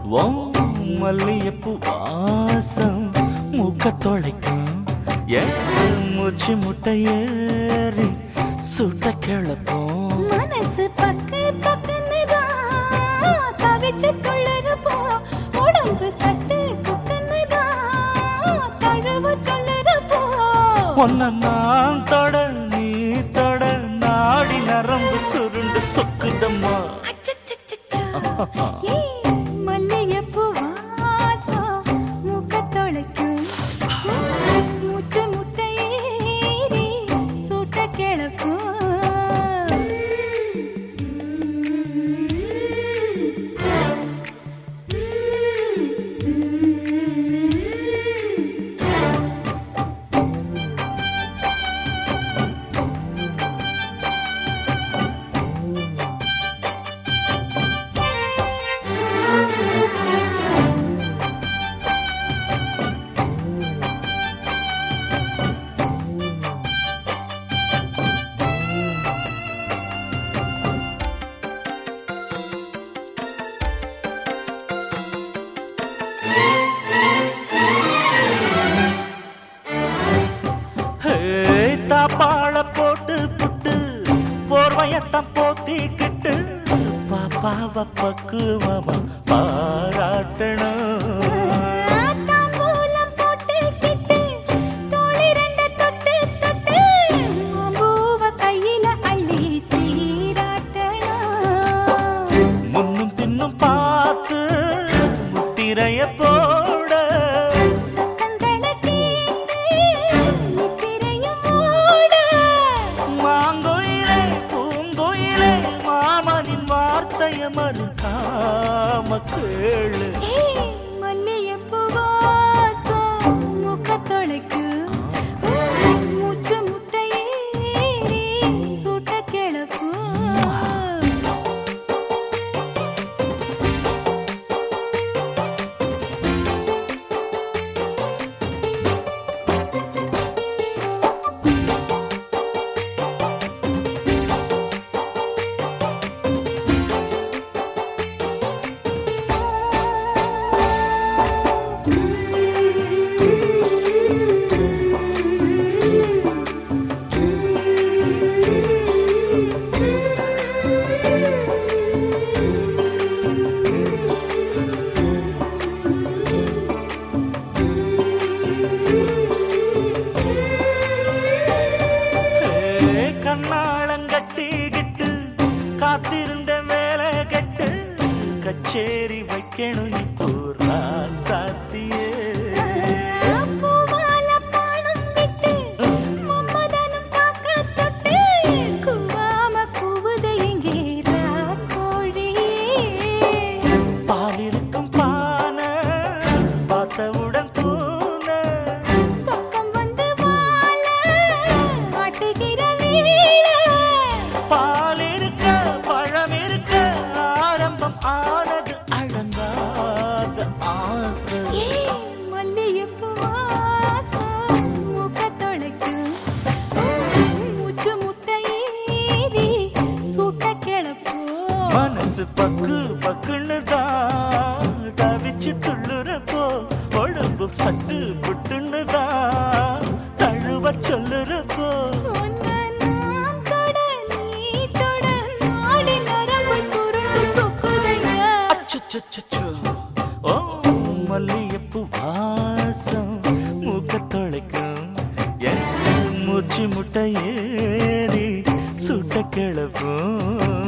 ஓ மல்லியப்பூ வாசம் மூக்க தொலைக்கும் ஏன் மூச்சு முட்டை ஏறி சுட்ட கிளப்போம் மனசு பக்கு பக்குன்னுதான் தவிச்சு துள்ளறப்போ உடம்பு சட்டு குக்குன்னுதான் தழுவு சொல்லுறப்போ ஒன்ன நான் தொட நீ தொட நாடி நரம்பு சுருண்டு சொக்குதம்மா அச்சச்சச்சச்சா. ஏய், மல்லிகைப்பூ வாசம் மூக்கத் தொலைக்கும். மூச்சு முட்டை ஏறி சூட்ட கிளப்பும். ஹே, தாப்பாள போட்டு புட்டு போர்வையத்தான் போத்திக்கிட்டு பாப்பாவ பக்குவமா பாராட்டணும் தாம்பூலம் போட்டுக்கிட்டு, தோழி ரெண்ட தொட்டு தொட்டு, பூவ கையில அள்ளி சீராட்டணும். முன்னும் பின்னும் பார்த்து முத்திரைய போட சத்தங்களை கேட்டு நித்திரையும் மூட. மாங்கோயிலே பூங்கோயிலே மாமனின் வார்த்தைய மறுக்காம கேளு ஏய், மல்லிகைப்பூ வாசம் மூக்கத் தொலைக்கும். மூச்சு முட்டை ஏறி சூட்ட கிளப்பும். ஏ, கண்ணாளங்கட்டிக்கிட்டு காத்திருந்த வேலை கெட்டு கச்சேரி வைக்கணும் இப்போ ராசாத்தியே பூவால பானம் விட்டு மம்மதனம் தாக்க தொட்டு கூவாம கூவுது எங்கே ராக்கோழியே பாலிருக்கும் பானை பார்த்தவுடன் பூன பக்கம் வந்து வாழ ஆட்டுகிற வீழ பால் இருக்க பழம் இருக்க ஆரம்பம் ஆனது அடங்காத ஆசை ஏய், மல்லிகைப்பூ வாசம் மூக்கத் தொலைக்கும். மூச்சு முட்டை ஏறி சூட்ட கிளப்பும். மனசு பக்கு பக்குன்னு தான் தவிச்சு துள்ளுறப்போ உடம்பு சட்டு புட்டுன்னு தான் தழுவ சொல்லுறப்போ உன்னை நான் தொட, நீ தொட, நாடி நரம்பு சுருண்டு சொக்குதையா. அச்சச்சச்சோ ஓ மல்லியப்பூ வாசம் மூக்க தொலைக்கும் என் மூச்சு முட்டை ஏறி சுட்ட கிளப்பும்